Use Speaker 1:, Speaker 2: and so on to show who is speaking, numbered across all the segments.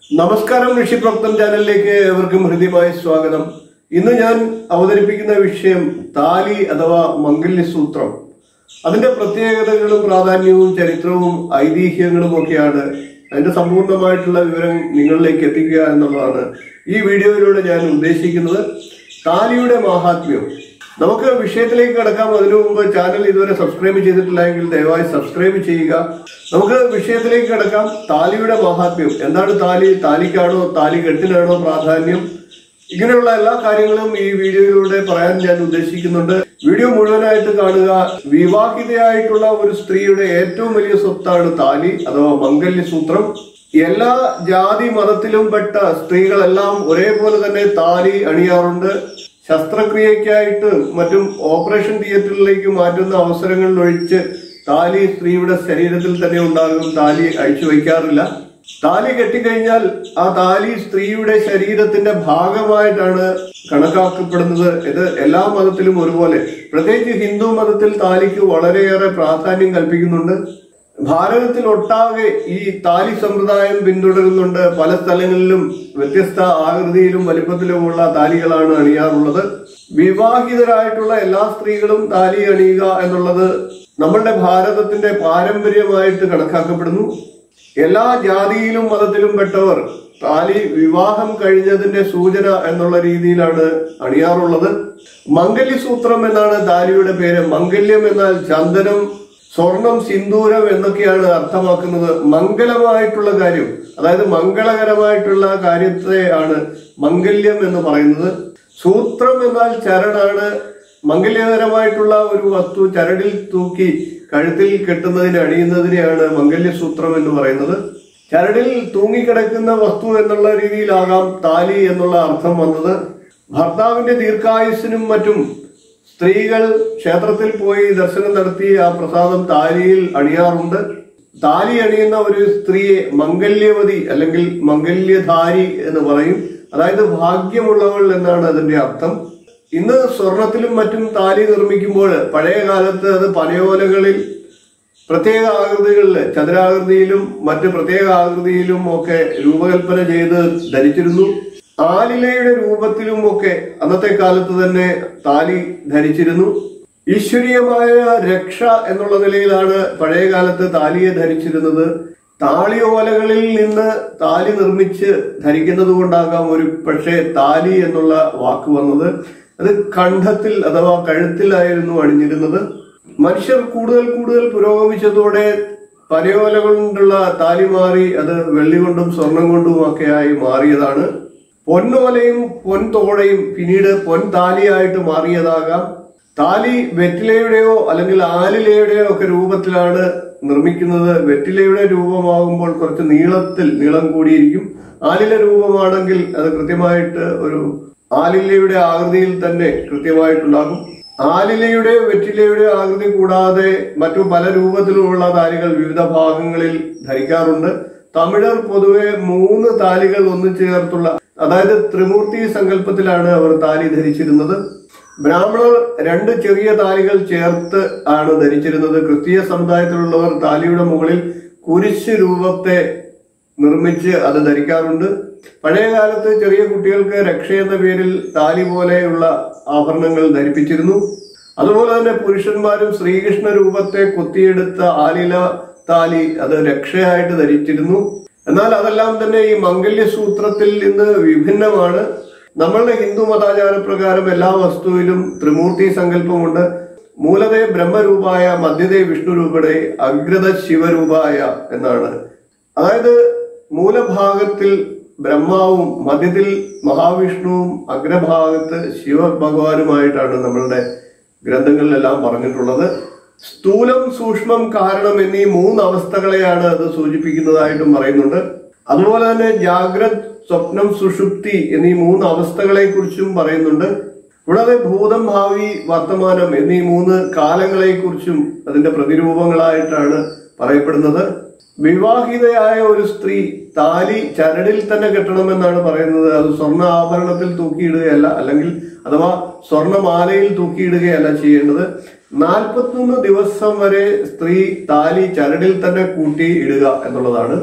Speaker 1: നമസ്കാരം ഋഷിപ്രോക്തം ചാനലിലേക്ക് ഏവർക്കും ഹൃദ്യമായ സ്വാഗതം ഇന്ന് ഞാൻ അവതരിപ്പിക്കുന്ന വിഷയം താലി അഥവാ മംഗല്യസൂത്രം അതിന്റെ പ്രത്യേകതകളും പ്രാധാന്യവും ചരിത്രവും ഐതിഹ്യങ്ങളും ഒക്കെയാണ് അതിന്റെ സമ്പൂർണ്ണമായിട്ടുള്ള വിവരം നിങ്ങളിലേക്ക് എത്തിക്കുക എന്നുള്ളതാണ് ഈ വീഡിയോയിലൂടെ ഞാൻ ഉദ്ദേശിക്കുന്നത് താലിയുടെ മാഹാത്മ്യം നമുക്ക് വിഷയത്തിലേക്ക് കടക്കാം അതിനു മുമ്പ് ചാനൽ ഇതുവരെ സബ്സ്ക്രൈബ് ചെയ്തിട്ടില്ലെങ്കിൽ ദയവായി സബ്സ്ക്രൈബ് ചെയ്യുക നമുക്ക് വിഷയത്തിലേക്ക് കടക്കാം താലിയുടെ മാഹാത്മ്യം എന്താണ് താലി താലിക്കാണോ താലി കെട്ടിനാണോ പ്രാധാന്യം ഇങ്ങനെയുള്ള എല്ലാ കാര്യങ്ങളും ഈ വീഡിയോയിലൂടെ പറയാൻ ഞാൻ ഉദ്ദേശിക്കുന്നുണ്ട് വീഡിയോ മുഴുവനായിട്ട് കാണുക വിവാഹിതയായിട്ടുള്ള ഒരു സ്ത്രീയുടെ ഏറ്റവും വലിയ സ്വത്താണ് താലി അഥവാ മംഗല്യസൂത്രം എല്ലാ ജാതി മതത്തിലും പെട്ട സ്ത്രീകളെല്ലാം ഒരേപോലെ തന്നെ താലി അണിയാറുണ്ട് ശസ്ത്രക്രിയയ്ക്കായിട്ട് മറ്റും ഓപ്പറേഷൻ തിയേറ്ററിലേക്ക് മാറ്റുന്ന അവസരങ്ങളിൽ ഒഴിച്ച് താലി സ്ത്രീയുടെ ശരീരത്തിൽ തന്നെ ഉണ്ടാകും താലി അഴിച്ചു വയ്ക്കാറില്ല താലി കെട്ടിക്കഴിഞ്ഞാൽ ആ താലി സ്ത്രീയുടെ ശരീരത്തിന്റെ ഭാഗമായിട്ടാണ് കണക്കാക്കപ്പെടുന്നത് ഇത് എല്ലാ മതത്തിലും ഒരുപോലെ പ്രത്യേകിച്ച് ഹിന്ദു മതത്തിൽ താലിക്ക് വളരെയേറെ പ്രാധാന്യം കൽപ്പിക്കുന്നുണ്ട് ഭാരതത്തിൽ ഒട്ടാകെ ഈ താലി സമ്പ്രദായം പിന്തുടരുന്നുണ്ട് പല സ്ഥലങ്ങളിലും വ്യത്യസ്ത ആകൃതിയിലും വലിപ്പത്തിലുമുള്ള താലികളാണ് അണിയാറുള്ളത് വിവാഹിതരായിട്ടുള്ള എല്ലാ സ്ത്രീകളും താലി അണിയുക എന്നുള്ളത് നമ്മളുടെ ഭാരതത്തിന്റെ പാരമ്പര്യമായിട്ട് കണക്കാക്കപ്പെടുന്നു എല്ലാ ജാതിയിലും മതത്തിലും പെട്ടവർ താലി വിവാഹം കഴിഞ്ഞതിന്റെ സൂചന എന്നുള്ള രീതിയിലാണ് അണിയാറുള്ളത് മംഗല്യസൂത്രം എന്നാണ് താലിയുടെ പേര് മംഗല്യം എന്നാൽ ചന്ദനം സ്വർണം സിന്ദൂരം എന്നൊക്കെയാണ് അർത്ഥമാക്കുന്നത് മംഗലമായിട്ടുള്ള കാര്യം അതായത് മംഗളകരമായിട്ടുള്ള കാര്യത്തെ ആണ് മംഗല്യം എന്ന് പറയുന്നത് സൂത്രം എന്നാൽ ചരടാണ് മംഗല്യകരമായിട്ടുള്ള ഒരു വസ്തു ചരടിൽ തൂക്കി കഴുത്തിൽ കെട്ടുന്നതിന് അണിയുന്നതിനെയാണ് മംഗല്യസൂത്രം എന്ന് പറയുന്നത് ചരടിൽ തൂങ്ങിക്കിടക്കുന്ന വസ്തു എന്നുള്ള രീതിയിലാകാം താലി എന്നുള്ള അർത്ഥം വന്നത് ഭർത്താവിന്റെ ദീർഘായുസിനും മറ്റും സ്ത്രീകൾ ക്ഷേത്രത്തിൽ പോയി ദർശനം നടത്തി ആ പ്രസാദം താലിയിൽ അണിയാറുണ്ട് താലി അണിയുന്ന ഒരു സ്ത്രീയെ മംഗല്യവതി അല്ലെങ്കിൽ മംഗല്യധാരി എന്ന് പറയും അതായത് ഭാഗ്യമുള്ളവൾ എന്നാണ് അതിന്റെ അർത്ഥം ഇന്ന് സ്വർണത്തിലും മറ്റും താലി നിർമ്മിക്കുമ്പോൾ പഴയ കാലത്ത് അത് പനയോലകളിൽ പ്രത്യേക ആകൃതികളിൽ ചതുരാകൃതിയിലും മറ്റ് പ്രത്യേക ആകൃതിയിലും ഒക്കെ രൂപകൽപ്പന ചെയ്ത് ധരിച്ചിരുന്നു ആലിലയുടെ രൂപത്തിലും ഒക്കെ അന്നത്തെ കാലത്ത് തന്നെ താലി ധരിച്ചിരുന്നു ഈശ്വരീയമായ രക്ഷ എന്നുള്ള നിലയിലാണ് പഴയ കാലത്ത് താലിയെ ധരിച്ചിരുന്നത് താളിയോലകളിൽ നിന്ന് താലി നിർമ്മിച്ച് ധരിക്കുന്നത് കൊണ്ടാകാം ഒരു പക്ഷേ താലി എന്നുള്ള വാക്ക് വന്നത് അത് കണ്ഠത്തിൽ അഥവാ കഴുത്തിലായിരുന്നു അണിഞ്ഞിരുന്നത് മനുഷ്യർ കൂടുതൽ കൂടുതൽ പുരോഗമിച്ചതോടെ പനയോല കൊണ്ടുള്ള താലി മാറി അത് വെള്ളി കൊണ്ടും സ്വർണം കൊണ്ടും ഒക്കെ ആയി മാറിയതാണ് പൊന്നോലയും പൊൻതോടയും പിന്നീട് പൊൻ താലിയായിട്ട് മാറിയതാകാം താലി വെറ്റിലയുടെയോ അല്ലെങ്കിൽ ആലിലയുടെയോ ഒക്കെ രൂപത്തിലാണ് നിർമ്മിക്കുന്നത് വെറ്റിലയുടെ രൂപമാകുമ്പോൾ കുറച്ച് നീളത്തിൽ നീളം കൂടിയിരിക്കും ആലില രൂപമാണെങ്കിൽ അത് കൃത്യമായിട്ട് ഒരു ആലിലയുടെ ആകൃതിയിൽ തന്നെ കൃത്യമായിട്ടുണ്ടാകും ആലിലയുടെ വെറ്റിലയുടെ ആകൃതി കൂടാതെ മറ്റു പല രൂപത്തിലുമുള്ള താലികൾ വിവിധ ഭാഗങ്ങളിൽ ധരിക്കാറുണ്ട് തമിഴർ പൊതുവെ മൂന്ന് താലികൾ ഒന്നിച്ചു ചേർത്തുള്ള അതായത് ത്രിമൂർത്തി സങ്കല്പത്തിലാണ് അവർ താലി ധരിച്ചിരുന്നത് ബ്രാഹ്മണർ രണ്ട് ചെറിയ താലികൾ ചേർത്ത് ആണ് ധരിച്ചിരുന്നത് ക്രിസ്തീയ സമുദായത്തിലുള്ളവർ താലിയുടെ മുകളിൽ കുരിശ് രൂപത്തെ നിർമ്മിച്ച് അത് ധരിക്കാറുണ്ട് പഴയ കാലത്ത് ചെറിയ കുട്ടികൾക്ക് രക്ഷ എന്ന പേരിൽ താലി പോലെയുള്ള ആഭരണങ്ങൾ ധരിപ്പിച്ചിരുന്നു അതുപോലെ തന്നെ പുരുഷന്മാരും ശ്രീകൃഷ്ണ രൂപത്തെ കൊത്തിയെടുത്ത ആലില താലി അത് രക്ഷയായിട്ട് ധരിച്ചിരുന്നു എന്നാൽ അതെല്ലാം തന്നെ ഈ മംഗല്യസൂത്രത്തിൽ നിന്ന് വിഭിന്നമാണ് നമ്മളുടെ ഹിന്ദു മതാചാര പ്രകാരം എല്ലാ വസ്തുവിലും ത്രിമൂർത്തി സങ്കല്പമുണ്ട് മൂലതേ ബ്രഹ്മരൂപായ മധ്യതേ വിഷ്ണുരൂപയുടെ അഗ്രത ശിവരൂപായ എന്നാണ് അതായത് മൂലഭാഗത്തിൽ ബ്രഹ്മാവും മധ്യത്തിൽ മഹാവിഷ്ണുവും അഗ്രഭാഗത്ത് ശിവഭഗവാനുമായിട്ടാണ് നമ്മളുടെ ഗ്രന്ഥങ്ങളിലെല്ലാം പറഞ്ഞിട്ടുള്ളത് സ്ഥൂലം സൂക്ഷ്മം കാരണം എന്നീ മൂന്ന് അവസ്ഥകളെയാണ് അത് സൂചിപ്പിക്കുന്നതായിട്ടും പറയുന്നുണ്ട് അതുപോലെ തന്നെ ജാഗ്രത് സ്വപ്നം സുഷുപ്തി എന്നീ മൂന്ന് അവസ്ഥകളെ കുറിച്ചും പറയുന്നുണ്ട് കൂടാതെ ഭൂതം ഭാവി വർത്തമാനം എന്നീ മൂന്ന് കാലങ്ങളെ കുറിച്ചും അതിന്റെ പ്രതിരൂപങ്ങളായിട്ടാണ് പറയപ്പെടുന്നത് വിവാഹിതയായ ഒരു സ്ത്രീ താലി ചരടിൽ തന്നെ കെട്ടണമെന്നാണ് പറയുന്നത് അത് സ്വർണ്ണ ആഭരണത്തിൽ തൂക്കിയിടുകയല്ല അല്ലെങ്കിൽ അഥവാ സ്വർണ്ണമാലയിൽ തൂക്കിയിടുകയല്ല ചെയ്യേണ്ടത് നാൽപ്പത്തൊന്ന് ദിവസം വരെ സ്ത്രീ താലി ചരടിൽ തന്നെ കൂട്ടി ഇടുക എന്നുള്ളതാണ്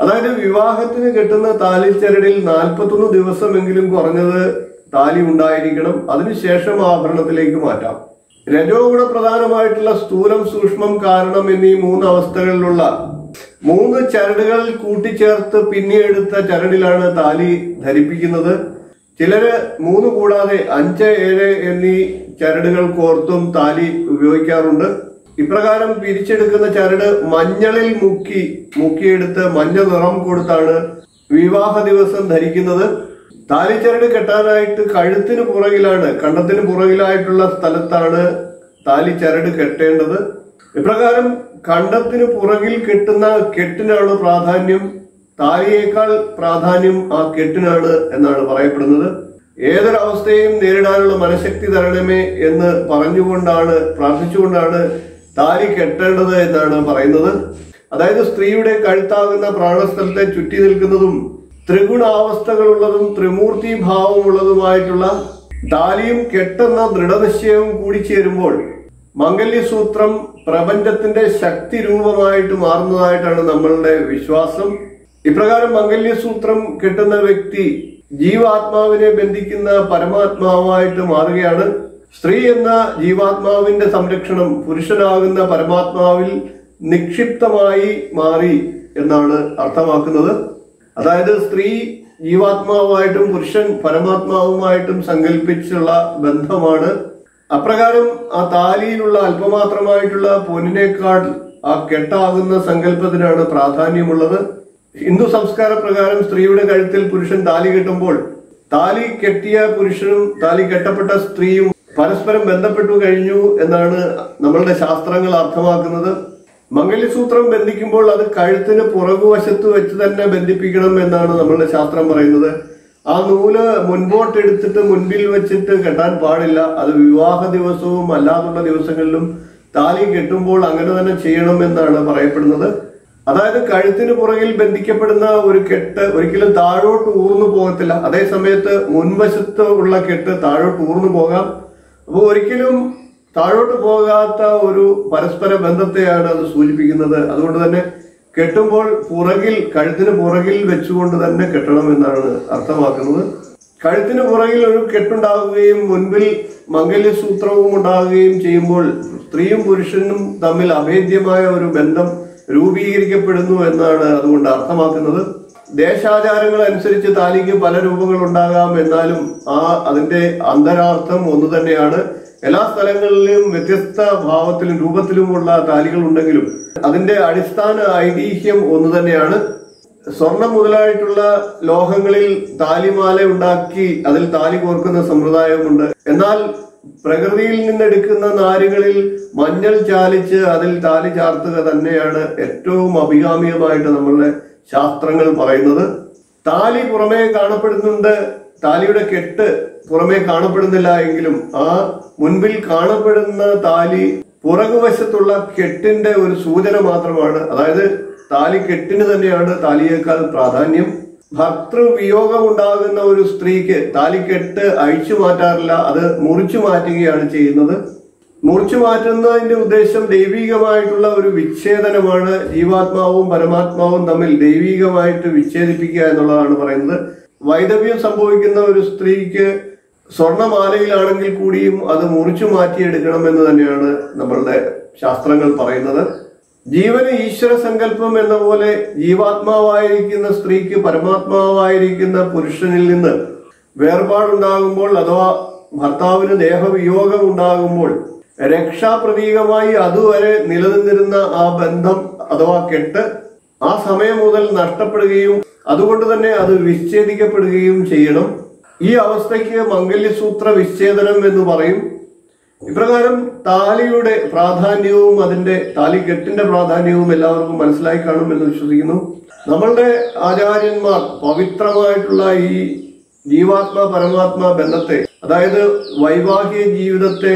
Speaker 1: അതായത് വിവാഹത്തിന് കെട്ടുന്ന താലിച്ചരടിൽ നാൽപ്പത്തൊന്ന് ദിവസമെങ്കിലും കുറഞ്ഞത് താലി ഉണ്ടായിരിക്കണം അതിനുശേഷം ആഭരണത്തിലേക്ക് മാറ്റാം രജോ ഗുണ പ്രധാനമായിട്ടുള്ള സ്ഥൂലം സൂക്ഷ്മം കാരണം എന്നീ മൂന്ന് അവസ്ഥകളിലുള്ള മൂന്ന് ചരടുകൾ കൂട്ടിച്ചേർത്ത് പിന്നിയെടുത്ത ചരടിലാണ് താലി ധരിപ്പിക്കുന്നത് ചിലര് മൂന്ന് കൂടാതെ അഞ്ച് ഏഴ് എന്നീ ചരടുകൾ കോർത്തും താലി ഉപയോഗിക്കാറുണ്ട് ഇപ്രകാരം പിരിച്ചെടുക്കുന്ന ചരട് മഞ്ഞളിൽ മുക്കി മുക്കിയെടുത്ത് മഞ്ഞ നിറം കൊടുത്താണ് വിവാഹ ദിവസം ധരിക്കുന്നത് താലിച്ചരട് കെട്ടാനായിട്ട് കഴുത്തിന് പുറകിലാണ് കണ്ടത്തിന് പുറകിലായിട്ടുള്ള സ്ഥലത്താണ് താലിച്ചരട് കെട്ടേണ്ടത് ഇപ്രകാരം കണ്ടത്തിന് പുറകിൽ കെട്ടുന്ന കെട്ടിനാണ് പ്രാധാന്യം താലിയേക്കാൾ പ്രാധാന്യം ആ കെട്ടിനാണ് എന്നാണ് പറയപ്പെടുന്നത് ഏതൊരവസ്ഥയും നേരിടാനുള്ള മനഃശക്തി തരണമേ എന്ന് പറഞ്ഞുകൊണ്ടാണ് പ്രാർത്ഥിച്ചുകൊണ്ടാണ് താലി കെട്ടേണ്ടത് എന്നാണ് പറയുന്നത് അതായത് സ്ത്രീയുടെ കഴുത്താകുന്ന പ്രാണസ്ഥലത്തെ ചുറ്റി നിൽക്കുന്നതും ത്രിഗുണാവസ്ഥകളുള്ളതും ത്രിമൂർത്തി ഭാവമുള്ളതുമായിട്ടുള്ള താലിയും കെട്ടെന്ന ദൃഢനിശ്ചയവും കൂടിച്ചേരുമ്പോൾ മംഗല്യസൂത്രം പ്രപഞ്ചത്തിന്റെ ശക്തി രൂപമായിട്ട് മാറുന്നതായിട്ടാണ് നമ്മളുടെ വിശ്വാസം ഇപ്രകാരം മംഗല്യസൂത്രം കെട്ടുന്ന വ്യക്തി ജീവാത്മാവിനെ ബന്ധിക്കുന്ന പരമാത്മാവായിട്ട് മാറുകയാണ് സ്ത്രീ എന്ന ജീവാത്മാവിന്റെ സംരക്ഷണം പുരുഷനാകുന്ന പരമാത്മാവിൽ നിക്ഷിപ്തമായി മാറി എന്നാണ് അർത്ഥമാക്കുന്നത് അതായത് സ്ത്രീ ജീവാത്മാവുമായിട്ടും പുരുഷൻ പരമാത്മാവുമായിട്ടും സങ്കല്പിച്ചുള്ള ബന്ധമാണ് അപ്രകാരം ആ താലിയിലുള്ള അല്പമാത്രമായിട്ടുള്ള പൊന്നിനേക്കാൾ ആ കെട്ടാകുന്ന സങ്കല്പത്തിനാണ് പ്രാധാന്യമുള്ളത് ഹിന്ദു സംസ്കാര പ്രകാരം സ്ത്രീയുടെ കഴുത്തിൽ പുരുഷൻ താലി കെട്ടുമ്പോൾ താലി കെട്ടിയ പുരുഷനും താലി കെട്ടപ്പെട്ട സ്ത്രീയും പരസ്പരം ബന്ധപ്പെട്ടു കഴിഞ്ഞു എന്നാണ് നമ്മളുടെ ശാസ്ത്രങ്ങൾ അർത്ഥമാക്കുന്നത് മംഗല്യസൂത്രം ബന്ധിക്കുമ്പോൾ അത് കഴുത്തിന് പുറകുവശത്ത് വെച്ച് തന്നെ ബന്ധിപ്പിക്കണം എന്നാണ് നമ്മളുടെ ശാസ്ത്രം പറയുന്നത് ആ നൂല് മുൻപോട്ട് എടുത്തിട്ട് മുൻപിൽ വെച്ചിട്ട് കെട്ടാൻ പാടില്ല അത് വിവാഹ ദിവസവും അല്ലാതുള്ള ദിവസങ്ങളിലും താലി കെട്ടുമ്പോൾ അങ്ങനെ തന്നെ ചെയ്യണം എന്നാണ് പറയപ്പെടുന്നത് അതായത് കഴുത്തിന് പുറകിൽ ബന്ധിക്കപ്പെടുന്ന ഒരു കെട്ട് ഒരിക്കലും താഴോട്ട് ഊർന്നു പോകത്തില്ല അതേ സമയത്ത് മുൻവശത്ത് ഉള്ള കെട്ട് താഴോട്ട് ഊർന്നു പോകാം അപ്പോൾ ഒരിക്കലും താഴോട്ട് പോകാത്ത ഒരു പരസ്പര ബന്ധത്തെയാണ് അത് സൂചിപ്പിക്കുന്നത് അതുകൊണ്ട് തന്നെ കെട്ടുമ്പോൾ പുറകിൽ കഴുത്തിന് പുറകിൽ വെച്ചുകൊണ്ട് തന്നെ കെട്ടണം എന്നാണ് അർത്ഥമാക്കുന്നത് കഴുത്തിന് പുറകിൽ ഒരു കെട്ടുണ്ടാകുകയും മുൻപിൽ മംഗല്യസൂത്രവും ഉണ്ടാകുകയും ചെയ്യുമ്പോൾ സ്ത്രീയും പുരുഷനും തമ്മിൽ അഭേദ്യമായ ഒരു ബന്ധം രൂപീകരിക്കപ്പെടുന്നു എന്നാണ് അതുകൊണ്ട് അർത്ഥമാക്കുന്നത് ദേശാചാരങ്ങൾ അനുസരിച്ച് താലിക്ക് പല രൂപങ്ങൾ ഉണ്ടാകാം എന്നാലും ആ അതിന്റെ അന്തരാർത്ഥം ഒന്ന് തന്നെയാണ് എല്ലാ സ്ഥലങ്ങളിലും വ്യത്യസ്ത ഭാവത്തിലും രൂപത്തിലുമുള്ള താലികൾ ഉണ്ടെങ്കിലും അതിന്റെ അടിസ്ഥാന ഐതിഹ്യം ഒന്ന് തന്നെയാണ് സ്വർണം മുതലായിട്ടുള്ള ലോഹങ്ങളിൽ താലിമാല ഉണ്ടാക്കി അതിൽ താലി കോർക്കുന്ന സമ്പ്രദായമുണ്ട് എന്നാൽ പ്രകൃതിയിൽ നിന്നെടുക്കുന്ന നാരുകളിൽ മഞ്ഞൾ ചാലിച്ച് അതിൽ താലി ചാർത്തുക തന്നെയാണ് ഏറ്റവും അഭികാമ്യമായിട്ട് നമ്മളുടെ ശാസ്ത്രങ്ങൾ പറയുന്നത് താലി പുറമേ കാണപ്പെടുന്നുണ്ട് താലിയുടെ കെട്ട് പുറമേ കാണപ്പെടുന്നില്ല എങ്കിലും ആ മുൻപിൽ കാണപ്പെടുന്ന താലി പുറകുവശത്തുള്ള കെട്ടിന്റെ ഒരു സൂചന മാത്രമാണ് അതായത് താലി കെട്ടിന് തന്നെയാണ് താലിയേക്കാൾ പ്രാധാന്യം ഭർത്തൃവിയോഗം ഉണ്ടാകുന്ന ഒരു സ്ത്രീക്ക് താലിക്കെട്ട് അഴിച്ചു മാറ്റാറില്ല അത് മുറിച്ചു മാറ്റുകയാണ് ചെയ്യുന്നത് മുറിച്ചു മാറ്റുന്നതിന്റെ ഉദ്ദേശം ദൈവികമായിട്ടുള്ള ഒരു വിച്ഛേദനമാണ് ജീവാത്മാവും പരമാത്മാവും തമ്മിൽ ദൈവികമായിട്ട് വിച്ഛേദിപ്പിക്കുക എന്നുള്ളതാണ് പറയുന്നത് വൈദവ്യം സംഭവിക്കുന്ന ഒരു സ്ത്രീക്ക് സ്വർണമാലയിലാണെങ്കിൽ കൂടിയും അത് മുറിച്ചു മാറ്റിയെടുക്കണം എന്ന് തന്നെയാണ് നമ്മളുടെ ശാസ്ത്രങ്ങൾ പറയുന്നത് ജീവന് ഈശ്വര സങ്കല്പം എന്ന പോലെ ജീവാത്മാവായിരിക്കുന്ന സ്ത്രീക്ക് പരമാത്മാവായിരിക്കുന്ന പുരുഷനിൽ നിന്ന് വേർപാടുണ്ടാകുമ്പോൾ അഥവാ ഭർത്താവിന് ദേഹവിയോഗം ഉണ്ടാകുമ്പോൾ രക്ഷാപ്രതീകമായി അതുവരെ നിലനിന്നിരുന്ന ആ ബന്ധം അഥവാ കെട്ട് ആ സമയം മുതൽ നഷ്ടപ്പെടുകയും അതുകൊണ്ട് തന്നെ അത് വിച്ഛേദിക്കപ്പെടുകയും ചെയ്യണം ഈ അവസ്ഥയ്ക്ക് മംഗല്യസൂത്ര വിച്ഛേദനം എന്ന് പറയും ഇപ്രകാരം താലിയുടെ പ്രാധാന്യവും അതിന്റെ താലികെട്ടിന്റെ പ്രാധാന്യവും എല്ലാവർക്കും മനസ്സിലായി കാണുമെന്ന് വിശ്വസിക്കുന്നു നമ്മളുടെ ആചാര്യന്മാർ പവിത്രമായിട്ടുള്ള ഈ ജീവാത്മ പരമാത്മ ബന്ധത്തെ അതായത് വൈവാഹിക ജീവിതത്തെ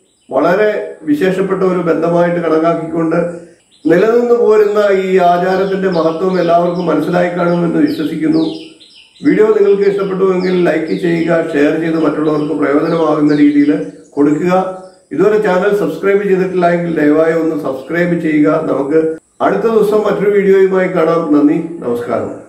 Speaker 1: വളരെ വിശേഷപ്പെട്ട ഒരു ബന്ധമായിട്ട് കണക്കാക്കിക്കൊണ്ട് നിലനിന്ന് പോരുന്ന ഈ ആചാരത്തിന്റെ മഹത്വം എല്ലാവർക്കും മനസ്സിലായി കാണുമെന്ന് വിശ്വസിക്കുന്നു വീഡിയോ നിങ്ങൾക്ക് ഇഷ്ടപ്പെട്ടുവെങ്കിൽ ലൈക്ക് ചെയ്യുക ഷെയർ ചെയ്ത് മറ്റുള്ളവർക്ക് പ്രയോജനമാകുന്ന രീതിയിൽ കൊടുക്കുക ഇതുവരെ ചാനൽ സബ്സ്ക്രൈബ് ചെയ്തിട്ടില്ല എങ്കിൽ ദയവായി ഒന്ന് സബ്സ്ക്രൈബ് ചെയ്യുക നമുക്ക് അടുത്ത ദിവസം മറ്റൊരു വീഡിയോയുമായി കാണാം നന്ദി നമസ്കാരം